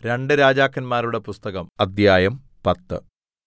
രണ്ട് രാജാക്കന്മാരുടെ പുസ്തകം അദ്ധ്യായം പത്ത്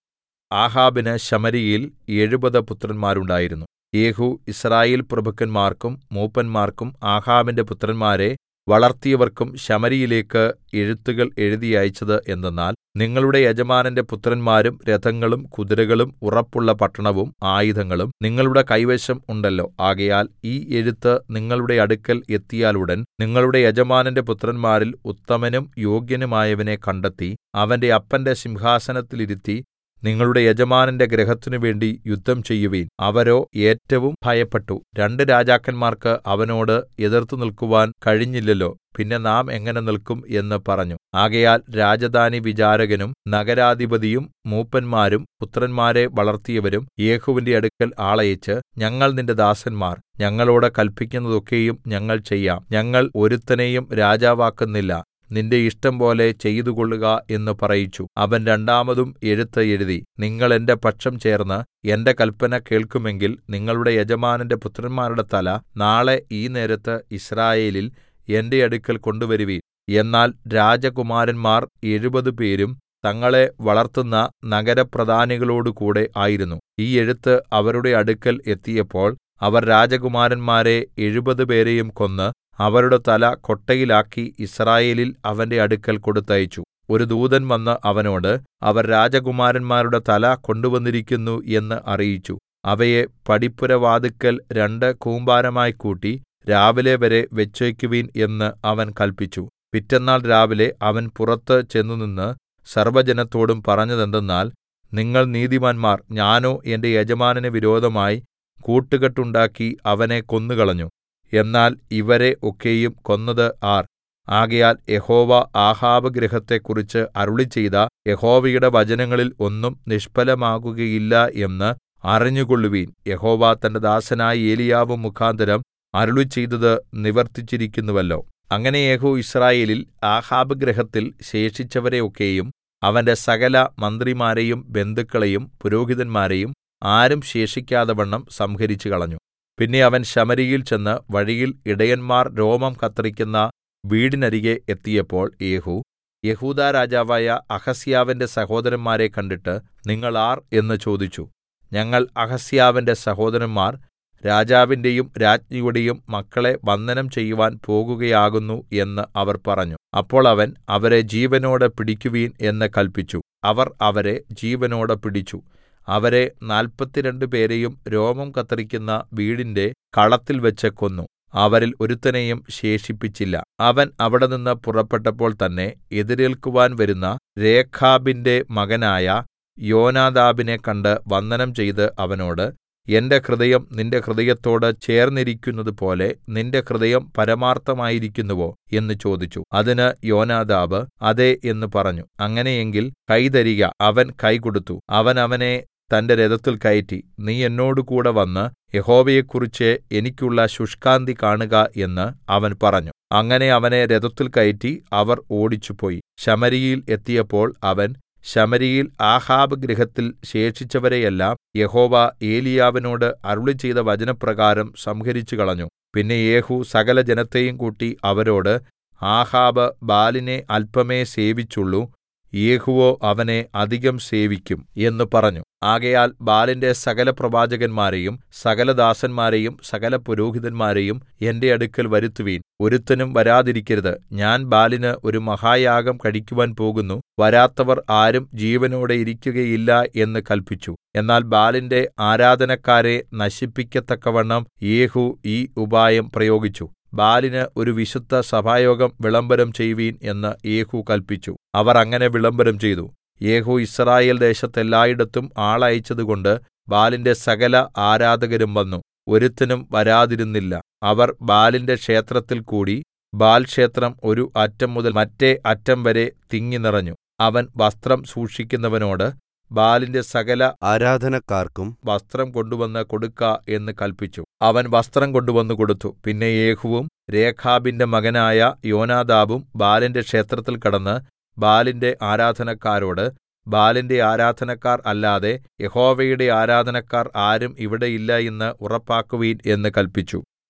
ആഹാബിന് ശമര്യയിൽ എഴുപത് പുത്രന്മാരുണ്ടായിരുന്നു യേഹൂ യിസ്രായേൽ പ്രഭുക്കന്മാർക്കും മൂപ്പന്മാർക്കും ആഹാബിന്റെ പുത്രന്മാരെ വളർത്തിയവർക്കും ശമര്യയിലേക്ക് എഴുത്തുകൾ എഴുതി അയച്ചത് എന്തെന്നാൽ നിങ്ങളുടെ യജമാനന്റെ പുത്രന്മാരും രഥങ്ങളും കുതിരകളും ഉറപ്പുള്ള പട്ടണവും ആയുധങ്ങളും നിങ്ങളുടെ കൈവശം ഉണ്ടല്ലോ ആകയാൽ ഈ എഴുത്ത് നിങ്ങളുടെ അടുക്കൽ എത്തിയാലുടൻ നിങ്ങളുടെ യജമാനന്റെ പുത്രന്മാരിൽ ഉത്തമനും യോഗ്യനുമായവനെ കണ്ടെത്തി അവന്റെ അപ്പന്റെ സിംഹാസനത്തിൽ ഇരുത്തി നിങ്ങളുടെ യജമാനന്റെ ഗൃഹത്തിനു വേണ്ടി യുദ്ധം ചെയ്യുവിൻ അവരോ ഏറ്റവും ഭയപ്പെട്ടു രണ്ട് രാജാക്കന്മാർക്ക് അവനോട് എതിർത്ത് നിൽക്കുവാൻ കഴിഞ്ഞില്ലല്ലോ പിന്നെ നാം എങ്ങനെ നിൽക്കും എന്ന് പറഞ്ഞു ആകയാൽ രാജധാനി വിചാരകനും നഗരാധിപതിയും മൂപ്പന്മാരും പുത്രന്മാരെ വളർത്തിയവരും യേഹൂവിന്റെ അടുക്കൽ ആളയച്ച് ഞങ്ങൾ നിന്റെ ദാസന്മാർ ഞങ്ങളോട് കല്പിക്കുന്നതൊക്കെയും ഞങ്ങൾ ചെയ്യാം ഞങ്ങൾ ഒരുത്തനെയും രാജാവാക്കുന്നില്ല നിന്റെ ഇഷ്ടംപോലെ ചെയ്തുകൊള്ളുക എന്ന് പറയിച്ചു അവൻ രണ്ടാമതും എഴുത്ത് എഴുതി നിങ്ങൾ എന്റെ പക്ഷം ചേർന്ന് എന്റെ കല്പന കേൾക്കുമെങ്കിൽ നിങ്ങളുടെ യജമാനന്റെ പുത്രന്മാരുടെ തല നാളെ ഈ നേരത്ത് യിസ്രായേലിൽ എന്റെ അടുക്കൽ കൊണ്ടുവരുവിൻ എന്നാൽ രാജകുമാരന്മാർ എഴുപത് പേരും തങ്ങളെ വളർത്തുന്ന നഗരപ്രധാനികളോടുകൂടെ ആയിരുന്നു ഈ എഴുത്ത് അവരുടെ അടുക്കൽ എത്തിയപ്പോൾ അവർ രാജകുമാരന്മാരെ എഴുപത് പേരെയും കൊന്ന് അവരുടെ തല കൊട്ടയിലാക്കി യിസ്രായേലിൽ അവന്റെ അടുക്കൽ കൊടുത്തയച്ചു ഒരു ദൂതൻ വന്ന് അവനോട് അവർ രാജകുമാരന്മാരുടെ തല കൊണ്ടുവന്നിരിക്കുന്നു എന്ന് അറിയിച്ചു അവയെ പടിപ്പുരവാതിൽക്കൽ രണ്ട് കൂമ്പാരമായി കൂട്ടി രാവിലെ വരെ വെച്ചേക്കുവിൻ എന്ന് അവൻ കല്പിച്ചു പിറ്റെന്നാൾ രാവിലെ അവൻ പുറത്ത് ചെന്നുനിന്ന് സർവ്വജനത്തോടും പറഞ്ഞതെന്തെന്നാൽ നിങ്ങൾ നീതിമാന്മാർ ഞാനോ എന്റെ യജമാനന് വിരോധമായി കൂട്ടുകെട്ടുണ്ടാക്കി അവനെ കൊന്നുകളഞ്ഞു എന്നാൽ ഇവരെ ഒക്കെയും കൊന്നത് ആർ ആകയാൽ യഹോവ ആഹാബ് ഗൃഹത്തെക്കുറിച്ച് അരുളിച്ചെയ്ത യഹോവയുടെ വചനങ്ങളിൽ ഒന്നും നിഷ്ഫലമാകുകയില്ല എന്ന് അറിഞ്ഞുകൊള്ളുവിൻ യഹോവ തന്റെ ദാസനായ ഏലിയാവ് മുഖാന്തരം അരുളിച്ചെയ്തത് നിവർത്തിച്ചിരിക്കുന്നുവല്ലോ അങ്ങനെ യേഹൂ യിസ്രായേലിൽ ആഹാബ് ഗൃഹത്തിൽ ശേഷിച്ചവരെ ഒക്കെയും അവന്റെ സകല മന്ത്രിമാരെയും ബന്ധുക്കളെയും പുരോഹിതന്മാരെയും ആരും ശേഷിക്കാതവണ്ണം സംഹരിച്ചു കളഞ്ഞു പിന്നെ അവൻ ശമര്യയിൽ ചെന്ന് വഴിയിൽ ഇടയന്മാർ രോമം കത്രിക്കുന്ന വീടിനരികെ എത്തിയപ്പോൾ യേഹൂ യെഹൂദാ രാജാവായ അഹസ്യാവിന്റെ സഹോദരന്മാരെ കണ്ടിട്ട് നിങ്ങൾ ആർ എന്ന് ചോദിച്ചു ഞങ്ങൾ അഹസ്യാവിന്റെ സഹോദരന്മാർ രാജാവിന്റെയും രാജ്ഞിയുടെയും മക്കളെ വന്ദനം ചെയ്യുവാൻ പോകുകയാകുന്നു എന്ന് അവർ പറഞ്ഞു അപ്പോൾ അവൻ അവരെ ജീവനോടെ പിടിക്കുവീൻ എന്ന് കല്പിച്ചു അവർ അവരെ ജീവനോടെ പിടിച്ചു അവരെ നാല്പത്തിരണ്ട് പേരെയും രോമം കത്രിക്കുന്ന വീടിന്റെ കളത്തിൽ വെച്ച് കൊന്നു അവരിൽ ഒരുത്തനെയും ശേഷിപ്പിച്ചില്ല അവൻ അവിടെനിന്ന് പുറപ്പെട്ടപ്പോൾ തന്നെ എതിരേൽക്കുവാൻ വരുന്ന രേഖാബിന്റെ മകനായ യോനാദാബിനെ കണ്ട് വന്ദനം ചെയ്ത് അവനോട് എന്റെ ഹൃദയം നിന്റെ ഹൃദയത്തോട് ചേർന്നിരിക്കുന്നതുപോലെ നിന്റെ ഹൃദയം പരമാർത്ഥമായിരിക്കുന്നുവോ എന്ന് ചോദിച്ചു അതിന് യോനാദാബ് അതെ എന്ന് പറഞ്ഞു അങ്ങനെയെങ്കിൽ കൈ തരിക അവൻ കൈ കൊടുത്തു അവൻ അവനെ തന്റെ രഥത്തിൽ കയറ്റി നീ എന്നോടുകൂടെ വന്ന് യഹോവയെക്കുറിച്ച് എനിക്കുള്ള ശുഷ്കാന്തി കാണുക എന്ന് അവൻ പറഞ്ഞു അങ്ങനെ അവനെ രഥത്തിൽ കയറ്റി അവർ ഓടിച്ചുപോയി ശമര്യയിൽ എത്തിയപ്പോൾ അവൻ ശമര്യയിൽ ആഹാബ് ഗൃഹത്തിൽ ശേഷിച്ചവരെയെല്ലാം യഹോവ ഏലിയാവിനോട് അരുളിച്ചെയ്ത വചനപ്രകാരം സംഹരിച്ചു കളഞ്ഞു പിന്നെ യേഹൂ സകല ജനത്തെയും കൂട്ടി അവരോട് ആഹാബ് ബാലിനെ അല്പമേ സേവിച്ചുള്ളൂ യേഹൂവോ അവനെ അധികം സേവിക്കും എന്ന് പറഞ്ഞു ആകയാൽ ബാലിന്റെ സകല പ്രവാചകന്മാരെയും സകല ദാസന്മാരെയും സകല പുരോഹിതന്മാരെയും എന്റെ അടുക്കൽ വരുത്തുവീൻ ഒരുത്തനും വരാതിരിക്കരുത് ഞാൻ ബാലിന് ഒരു മഹായാഗം കഴിക്കുവാൻ പോകുന്നു വരാത്തവർ ആരും ജീവനോടെ ഇരിക്കുകയില്ല എന്ന് കല്പിച്ചു എന്നാൽ ബാലിന്റെ ആരാധനക്കാരെ നശിപ്പിക്കത്തക്കവണ്ണം യേഹൂ ഈ ഉപായം പ്രയോഗിച്ചു ബാലിന് ഒരു വിശുദ്ധ സഭായോഗം വിളംബരം ചെയ്യുവീൻ എന്ന് യേഹൂ കല്പിച്ചു അവർ അങ്ങനെ വിളംബരം ചെയ്തു യേഹൂ യിസ്രായേൽ ദേശത്തെല്ലായിടത്തും ആളയച്ചതുകൊണ്ട് ബാലിന്റെ സകല ആരാധകരും വന്നു ഒരുത്തനും വരാതിരുന്നില്ല അവർ ബാലിന്റെ ക്ഷേത്രത്തിൽ കൂടി ബാൽ ക്ഷേത്രം ഒരു അറ്റം മുതൽ മറ്റേ അറ്റം വരെ തിങ്ങി നിറഞ്ഞു അവൻ വസ്ത്രം സൂക്ഷിക്കുന്നവനോട് ബാലിന്റെ സകല ആരാധനക്കാർക്കും വസ്ത്രം കൊണ്ടുവന്ന് കൊടുക്ക എന്ന് കല്പിച്ചു അവൻ വസ്ത്രം കൊണ്ടുവന്നു കൊടുത്തു പിന്നെ യേഹുവും രേഖാബിന്റെ മകനായ യോനാദാബും ബാലിന്റെ ക്ഷേത്രത്തിൽ കടന്ന് ബാലിന്റെ ആരാധനക്കാരോട് ബാലിന്റെ ആരാധനക്കാർ അല്ലാതെ യഹോവയുടെ ആരാധനക്കാർ ആരും ഇവിടെ ഇല്ല എന്ന് ഉറപ്പാക്കുവീൻ എന്ന് കല്പിച്ചു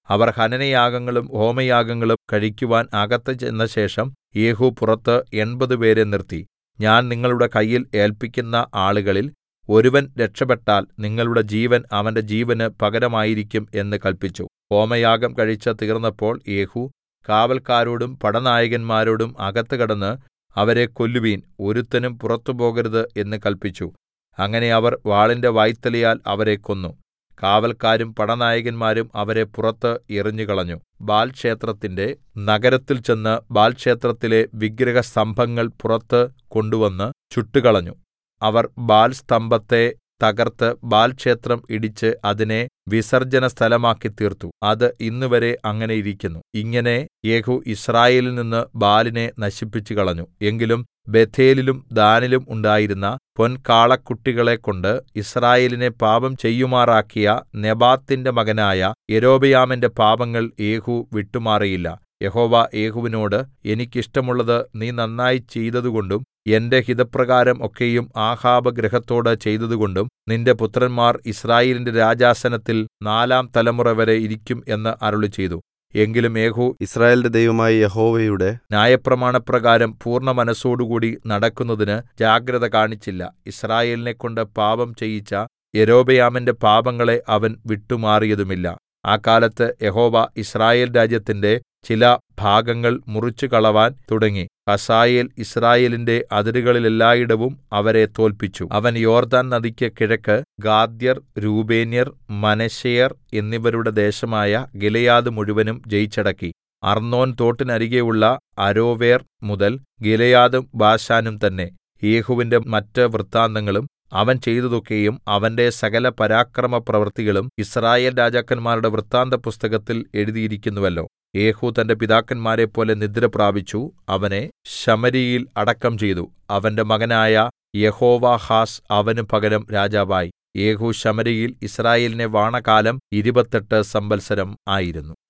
അവർ ഹനനയാഗങ്ങളും ഹോമയാഗങ്ങളും കഴിക്കുവാൻ അകത്ത് ചെന്നശേഷം യേഹൂ പുറത്ത് എൺപത് പേരെ നിർത്തി ഞാൻ നിങ്ങളുടെ കയ്യിൽ ഏല്പിക്കുന്ന ആളുകളിൽ ഒരുവൻ രക്ഷപെട്ടാൽ നിങ്ങളുടെ ജീവൻ അവന്റെ ജീവന് പകരമായിരിക്കും എന്ന് കല്പിച്ചു ഹോമയാഗം കഴിച്ച് തീർന്നപ്പോൾ യേഹൂ കാവല്ക്കാരോടും പടനായകന്മാരോടും അകത്ത് കടന്ന് അവരെ കൊല്ലുവിൻ ഒരുത്തനും പുറത്തു പോകരുത് എന്ന് കല്പിച്ചു അങ്ങനെ അവർ വാളിന്റെ വായ്ത്തലയാൽ അവരെ കൊന്നു കാവല്ക്കാരും പടനായകന്മാരും അവരെ പുറത്ത് എറിഞ്ഞുകളഞ്ഞു ബാൽ ക്ഷേത്രത്തിന്റെ നഗരത്തിൽ ചെന്ന് ബാൽ ക്ഷേത്രത്തിലെ വിഗ്രഹസ്തംഭങ്ങൾ പുറത്ത് കൊണ്ടുവന്ന് ചുട്ടുകളഞ്ഞു അവർ ബാൽ സ്തംഭത്തെ തകർത്ത് ബാൽ ക്ഷേത്രം ഇടിച്ച് അതിനെ വിസർജ്ജന സ്ഥലമാക്കി തീർത്തു അത് ഇന്നുവരെ അങ്ങനെ ഇരിക്കുന്നു ഇങ്ങനെ യേഹൂ യിസ്രായേലിൽ നിന്ന് ബാലിനെ നശിപ്പിച്ചു കളഞ്ഞു എങ്കിലും ബേഥേലിലും ദാനിലും ഉണ്ടായിരുന്ന പൊൻകാളക്കുട്ടികളെക്കൊണ്ട് യിസ്രായേലിനെ പാപം ചെയ്യുമാറാക്കിയ നെബാത്തിന്റെ മകനായ യൊരോബെയാമിന്റെ പാപങ്ങൾ യേഹൂ വിട്ടുമാറിയില്ല യഹോവ യേഹൂവിനോട് എനിക്കിഷ്ടമുള്ളത് നീ നന്നായി ചെയ്തതുകൊണ്ടും എന്റെ ഹിതപ്രകാരം ഒക്കെയും ആഹാബ് ഗൃഹത്തോട് ചെയ്തതുകൊണ്ടും നിന്റെ പുത്രന്മാർ യിസ്രായേലിന്റെ രാജാസനത്തിൽ നാലാം തലമുറവരെ ഇരിക്കും എന്ന് അരുളിച്ചെയ്തു എങ്കിലും യേഹൂ യിസ്രായേലിന്റെ ദൈവമായ യഹോവയുടെ ന്യായപ്രമാണപ്രകാരം പൂർണ്ണ മനസ്സോടുകൂടി നടക്കുന്നതിന് ജാഗ്രത കാണിച്ചില്ല യിസ്രായേലിനെക്കൊണ്ട് പാപം ചെയ്യിച്ച യൊരോബെയാമിന്റെ പാപങ്ങളെ അവൻ വിട്ടുമാറിയതുമില്ല ആ കാലത്ത് യഹോവ യിസ്രായേൽ രാജ്യത്തിന്റെ ചില ഭാഗങ്ങൾ മുറിച്ചുകളവാൻ തുടങ്ങി ഹസായേൽ യിസ്രായേലിന്റെ അതിരുകളിലെല്ലായിടവും അവരെ തോല്പിച്ചു അവൻ യോർദ്ദാൻ നദിക്ക് കിഴക്ക് ഗാദ്യർ രൂബേന്യർ മനശ്ശെയർ എന്നിവരുടെ ദേശമായ ഗിലെയാദ് മുഴുവനും ജയിച്ചടക്കി അർന്നോൻ തോട്ടിനരികെയുള്ള അരോവേർ മുതൽ ഗിലെയാദും ബാശാനും തന്നെ യേഹൂവിന്റെ മറ്റ് വൃത്താന്തങ്ങളും അവൻ ചെയ്തതൊക്കെയും അവന്റെ സകല പരാക്രമ പ്രവൃത്തികളും യിസ്രായേൽ രാജാക്കന്മാരുടെ വൃത്താന്ത പുസ്തകത്തിൽ എഴുതിയിരിക്കുന്നുവല്ലോ യേഹൂ തന്റെ പിതാക്കന്മാരെപ്പോലെ നിദ്രപ്രാപിച്ചു അവനെ ശമര്യയിൽ അടക്കം ചെയ്തു അവന്റെ മകനായ യെഹോവാഹാസ് അവന് പകരം രാജാവായി യേഹൂ ശമര്യയിൽ യിസ്രായേലിനെ വാണകാലം ഇരുപത്തെട്ട് സംവത്സരം ആയിരുന്നു